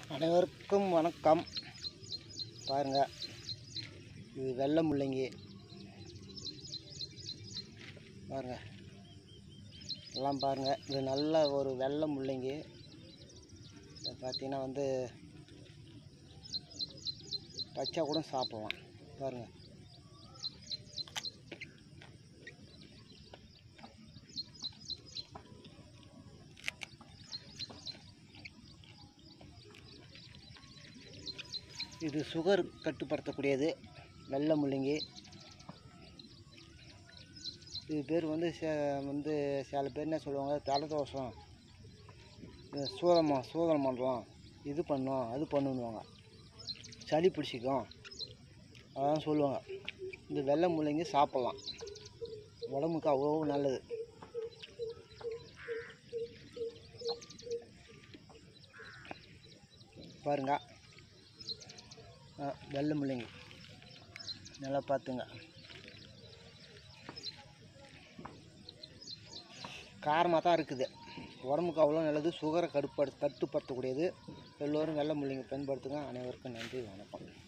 அனைவருக்கும் வணக்கம் பாருங்க இது வெள்ளை முள்ளங்கி பாருங்க எல்லாம் பாருங்க இது நல்ல ஒரு வெள்ளை முள்ளங்கி இதை பார்த்தீங்கன்னா வந்து பச்சை கூட சாப்பிடலாம் பாருங்க இது சுகர் கட்டுப்படுத்தக்கூடியது வெள்ளை முள்ளங்கி இது பேர் வந்து சே வந்து சில பேர் என்ன சொல்லுவாங்க தலதோஷம் இது சூதமா சூதனம் பண்ணுறோம் இது பண்ணோம் அது பண்ணுவாங்க சளி பிடிச்சிக்கும் அதான் சொல்லுவாங்க இந்த வெள்ளை முள்ளங்கி சாப்பிட்லாம் உடம்புக்கு அவ்வளோ நல்லது பாருங்க ஆ, வெள்ளை முள்ளங்கி நல்லா பார்த்துங்க காரமாக தான் இருக்குது உடம்புக்கு அவ்வளோ நல்லது சுகரை கட்டுப்படு கட்டுப்படுத்தக்கூடியது எல்லோரும் வெள்ளை முள்ளங்கி பயன்படுத்துங்க அனைவருக்கும் நன்றி வணக்கம்